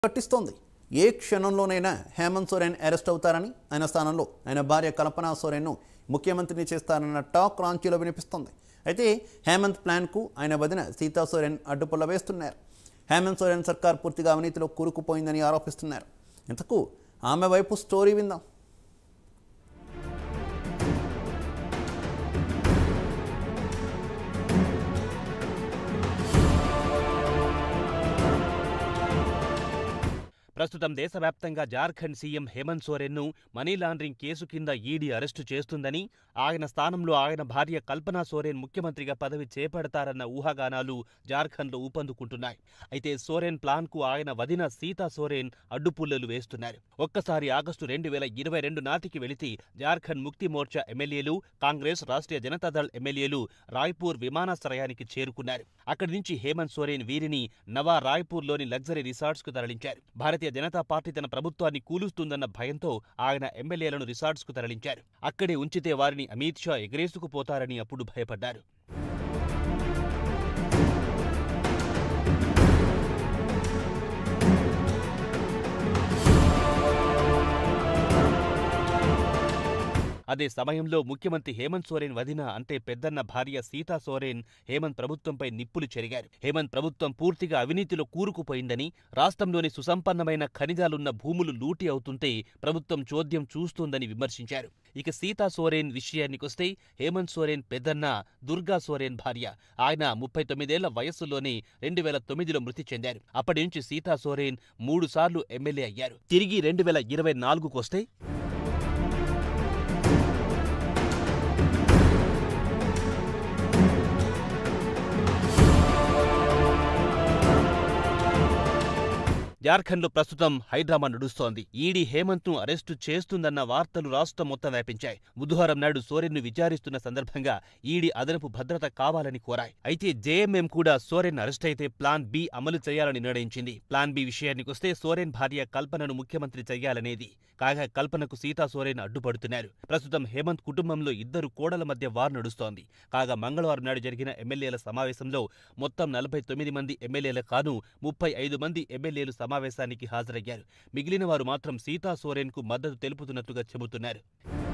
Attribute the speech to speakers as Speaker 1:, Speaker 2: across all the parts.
Speaker 1: పట్టిస్తోంది ఏ క్షణంలోనైనా హేమంత్ సోరెన్ అరెస్ట్ అవుతారని ఆయన స్థానంలో ఆయన భార్య కల్పనా సోరెన్ను ముఖ్యమంత్రిని చేస్తారన్న టాక్ రాంచీలో వినిపిస్తోంది అయితే హేమంత్ ప్లాన్కు ఆయన వదిన సీతా సోరెన్ అడ్డుపుల్ల వేస్తున్నారు హేమంత్ సోరెన్ సర్కార్ పూర్తిగా అవినీతిలో కూరుకుపోయిందని ఆరోపిస్తున్నారు ఇంతకు ఆమె వైపు స్టోరీ విందాం
Speaker 2: ప్రస్తుతం దేశవ్యాప్తంగా జార్ఖండ్ సీఎం హేమంత్ సోరెన్ను మనీ లాండరింగ్ కేసు కింద ఈడీ అరెస్టు చేస్తుందని ఆయన స్థానంలో ఆయన భార్య కల్పనా సోరెన్ ముఖ్యమంత్రిగా పదవి చేపడతారన్న ఊహాగానాలు జార్ఖండ్లో ఊపందుకుంటున్నాయి అయితే సోరెన్ ప్లాన్కు ఆయన వదిన సీతా సోరెన్ అడ్డుపుల్లలు వేస్తున్నారు ఒక్కసారి ఆగస్టు రెండు వేల ఇరవై రెండు నాటికి వెళితే జార్ఖండ్ ముక్తి మోర్చా ఎమ్మెల్యేలు కాంగ్రెస్ రాష్ట్రీయ జనతాదళ్ ఎమ్మెల్యేలు రాయ్పూర్ విమానాశ్రయానికి చేరుకున్నారు అక్కడి నుంచి హేమంత్ సోరెన్ వీరిని నవా రాయ్పూర్లోని లగ్జరీ రిసార్ట్స్కు తరలించారు భారతీయ జనతా పార్టీ తన ప్రభుత్వాన్ని కూలుస్తుందన్న భయంతో ఆయన ఎమ్మెల్యేలను రిసార్ట్స్కు తరలించారు అక్కడే ఉంచితే వారిని అమిత్ షా ఎగరేసుకుపోతారని అప్పుడు భయపడ్డారు అదే సమయంలో ముఖ్యమంత్రి హేమంత్ సోరెన్ వదిన అంటే పెద్దన్న భార్య సీతా సోరెన్ హేమంత్ ప్రభుత్వంపై నిప్పులు చెరిగారు హేమంత్ ప్రభుత్వం పూర్తిగా అవినీతిలో కూరుకుపోయిందని రాష్ట్రంలోని సుసంపన్నమైన ఖనిజాలున్న భూములు లూటీ అవుతుంటే ప్రభుత్వం చోద్యం చూస్తోందని విమర్శించారు ఇక సీతా సోరెన్ విషయానికొస్తే హేమంత్ సోరెన్ పెద్దన్న దుర్గా సోరెన్ భార్య ఆయన ముప్పై తొమ్మిదేళ్ల వయస్సులోనే రెండు వేల తొమ్మిదిలో మృతి చెందారు అప్పటి నుంచి సీతా సోరెన్ మూడు సార్లు ఎమ్మెల్యే అయ్యారు తిరిగి రెండు వేల ఇరవై నాలుగుకొస్తే జార్ఖండ్లో ప్రస్తుతం హైడ్రామా నడుస్తోంది ఈడీ హేమంత్ను అరెస్టు చేస్తుందన్న వార్తలు రాష్ట్రం మొత్తం వ్యాపించాయి బుధవారం నాడు సోరెన్ను విచారిస్తున్న సందర్భంగా ఈడీ అదనపు భద్రత కావాలని కోరాయి అయితే జేఎంఎం కూడా సోరెన్ అరెస్ట్ అయితే ప్లాన్ బి అమలు చేయాలని నిర్ణయించింది ప్లాన్ బి విషయానికొస్తే సోరెన్ భార్య కల్పనను ముఖ్యమంత్రి చేయాలనేది కాగా కల్పనకు సీతా సోరెన్ అడ్డుపడుతున్నారు ప్రస్తుతం హేమంత్ కుటుంబంలో ఇద్దరు కోడల మధ్య వార్ నడుస్తోంది కాగా మంగళవారం నాడు జరిగిన ఎమ్మెల్యేల సమావేశంలో మొత్తం నలభై తొమ్మిది మంది ఎమ్మెల్యేల కాను ముప్పై ఐదు మంది ఎమ్మెల్యేలు సమావేశానికి హాజరయ్యారు మిగిలిన వారు మాత్రం సీతా సోరెన్కు మద్దతు తెలుపుతున్నట్టుగా చెబుతున్నారు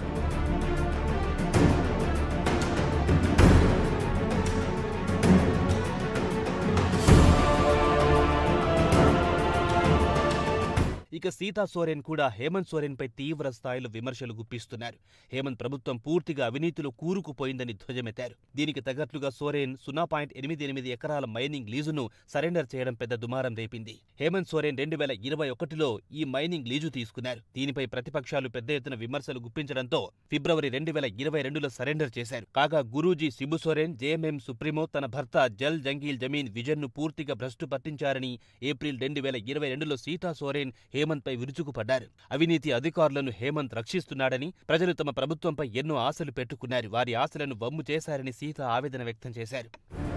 Speaker 2: ఇక సీతా సోరెన్ కూడా హేమంత్ సోరెన్పై తీవ్ర స్థాయిలో విమర్శలు గుప్పిస్తున్నారు హేమంత్ ప్రభుత్వం పూర్తిగా అవినీతిలో కూరుకుపోయిందని ధ్వజమెత్తారు దీనికి తగ్గట్లుగా సోరెన్ సున్నా పాయింట్ ఎనిమిది ఎనిమిది ఎకరాల మైనింగ్ లీజును సరెండర్ చేయడం పెద్ద దుమారం రేపింది హేమంత్ సోరెన్ రెండు వేల ఇరవై ఒకటిలో ఈ మైనింగ్ లీజు తీసుకున్నారు దీనిపై ప్రతిపక్షాలు పెద్ద ఎత్తున విమర్శలు గుప్పించడంతో ఫిబ్రవరి రెండు వేల ఇరవై రెండులో సరెండర్ చేశారు కాగా గురూజీ శిబు సోరెన్ జేఎంఎం సుప్రీమో తన భర్త జల్ జంగీల్ జమీన్ విజన్ను పూర్తిగా భ్రష్టు పట్టించారని ఏప్రిల్ రెండు వేల ఇరవై రెండులో సీతా సోరెన్ హేమంత్ పై విరుచుకుపడ్డారు అవినీతి అధికారులను హేమంత్ రక్షిస్తున్నాడని ప్రజలు తమ ప్రభుత్వంపై ఎన్నో ఆశలు పెట్టుకున్నారు వారి ఆశలను వమ్ము చేశారని సీత ఆవేదన వ్యక్తం చేశారు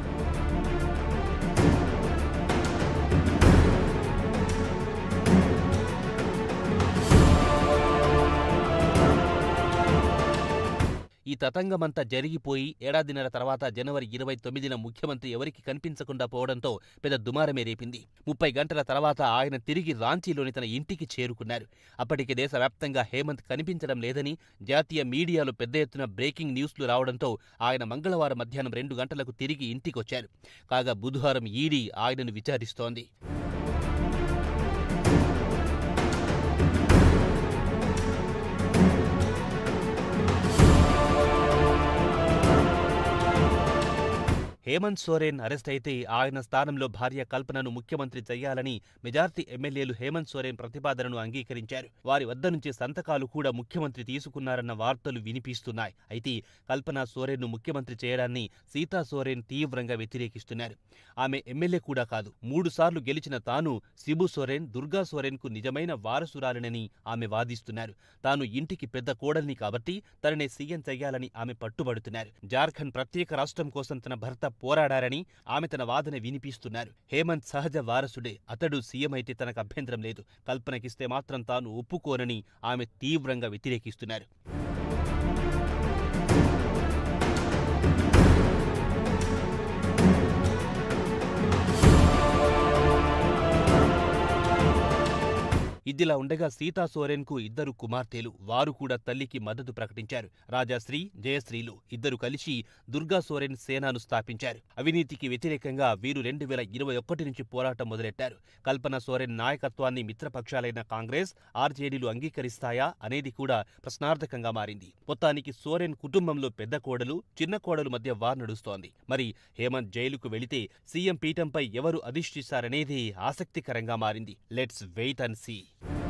Speaker 2: ఈ తతంగమంతా జరిగిపోయి ఏడాదిన్నర తర్వాత జనవరి ఇరవై తొమ్మిదిన ముఖ్యమంత్రి ఎవరికి కనిపించకుండా పోవడంతో పెద్ద దుమారమే రేపింది ముప్పై గంటల తర్వాత ఆయన తిరిగి రాంచీలోని తన ఇంటికి చేరుకున్నారు అప్పటికి దేశవ్యాప్తంగా హేమంత్ కనిపించడం లేదని జాతీయ మీడియాలో పెద్ద ఎత్తున బ్రేకింగ్ న్యూస్లు రావడంతో ఆయన మంగళవారం మధ్యాహ్నం రెండు గంటలకు తిరిగి ఇంటికొచ్చారు కాగా బుధవారం ఈడీ ఆయనను విచారిస్తోంది హేమంత్ సోరెన్ అరెస్ట్ అయితే ఆయన స్థానంలో భార్య కల్పనను ముఖ్యమంత్రి చేయాలని మెజార్టీ ఎమ్మెల్యేలు హేమంత్ సోరెన్ ప్రతిపాదనను అంగీకరించారు వారి వద్ద నుంచి సంతకాలు కూడా ముఖ్యమంత్రి తీసుకున్నారన్న వార్తలు వినిపిస్తున్నాయి అయితే కల్పన సోరెన్ను ముఖ్యమంత్రి చేయడాన్ని సీతా సోరెన్ తీవ్రంగా వ్యతిరేకిస్తున్నారు ఆమె ఎమ్మెల్యే కూడా కాదు మూడు సార్లు గెలిచిన తాను శిబు సోరెన్ దుర్గా సోరెన్కు నిజమైన వారసురాలనని ఆమె వాదిస్తున్నారు తాను ఇంటికి పెద్ద కోడల్ని కాబట్టి తననే సీఎం చెయ్యాలని ఆమె పట్టుబడుతున్నారు జార్ఖండ్ ప్రత్యేక రాష్ట్రం కోసం తన భర్త పోరాడారని ఆమె తన వాదన వినిపిస్తున్నారు హేమంత్ సహజ వారసుడే అతడు సీఎం అయితే తనకు అభ్యంతరం లేదు కల్పనకిస్తే మాత్రం తాను ఒప్పుకోనని ఆమె తీవ్రంగా వ్యతిరేకిస్తున్నారు ఇదిలా ఉండగా సీతా సోరెన్కు ఇద్దరు కుమార్తెలు వారు కూడా తల్లికి మద్దతు ప్రకటించారు రాజాశ్రీ జయశ్రీలు ఇద్దరు కలిసి దుర్గా సోరెన్ సేనాను స్థాపించారు అవినీతికి వ్యతిరేకంగా వీరు రెండు వేల ఇరవై ఒకటి నుంచి పోరాటం మొదలెట్టారు కల్పన సోరెన్ నాయకత్వాన్ని మిత్రపక్షాలైన కాంగ్రెస్ ఆర్జేడీలు అంగీకరిస్తాయా అనేది కూడా ప్రశ్నార్థకంగా మారింది మొత్తానికి సోరెన్ కుటుంబంలో పెద్ద కోడలు చిన్న కోడలు మధ్య వార్ నడుస్తోంది మరి హేమంత్ జైలుకు వెళితే సీఎం పీఠంపై ఎవరు అధిష్ఠిస్తారనేది ఆసక్తికరంగా మారింది లెట్స్ వెయిట్ అండ్ సీ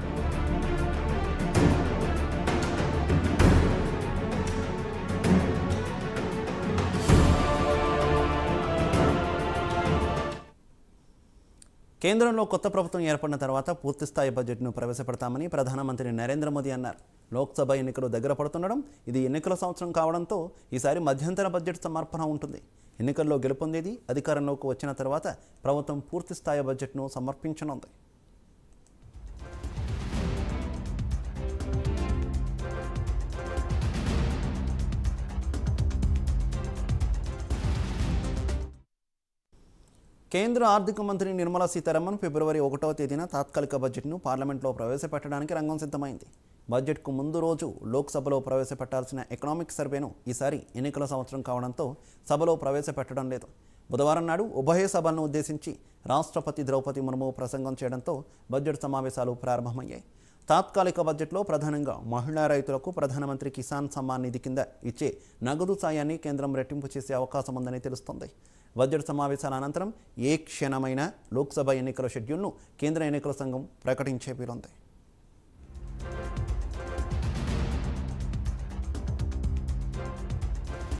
Speaker 1: కేంద్రంలో కొత్త ప్రభుత్వం ఏర్పడిన తర్వాత పూర్తిస్థాయి బడ్జెట్ను ప్రవేశపెడతామని ప్రధానమంత్రి నరేంద్ర మోదీ అన్నారు లోక్సభ ఎన్నికలు దగ్గర పడుతుండడం ఇది ఎన్నికల సంవత్సరం కావడంతో ఈసారి మధ్యంతర బడ్జెట్ సమర్పణ ఉంటుంది ఎన్నికల్లో గెలుపొందేది అధికారంలోకి వచ్చిన తర్వాత ప్రభుత్వం పూర్తిస్థాయి బడ్జెట్ను సమర్పించనుంది కేంద్ర ఆర్థిక మంత్రి నిర్మలా సీతారామన్ ఫిబ్రవరి ఒకటవ తేదీన తాత్కాలిక బడ్జెట్ను పార్లమెంట్లో ప్రవేశపెట్టడానికి రంగం సిద్ధమైంది బడ్జెట్కు ముందు రోజు లోక్సభలో ప్రవేశపెట్టాల్సిన ఎకనామిక్ సర్వేను ఈసారి ఎన్నికల సంవత్సరం కావడంతో సభలో ప్రవేశపెట్టడం లేదు బుధవారం నాడు ఉభయ సభలను ఉద్దేశించి రాష్ట్రపతి ద్రౌపది ముర్ము ప్రసంగం చేయడంతో బడ్జెట్ సమావేశాలు ప్రారంభమయ్యాయి తాత్కాలిక బడ్జెట్లో ప్రధానంగా మహిళా రైతులకు ప్రధానమంత్రి కిసాన్ సమ్మాన్ నిధి కింద ఇచ్చే నగదు సాయాన్ని కేంద్రం రెట్టింపు చేసే అవకాశం ఉందని తెలుస్తోంది బడ్జెట్ సమావేశాల అనంతరం ఏ క్షణమైనా లోక్సభ ఎన్నికల షెడ్యూల్ను కేంద్ర ఎన్నికల సంఘం ప్రకటించే వీలుంది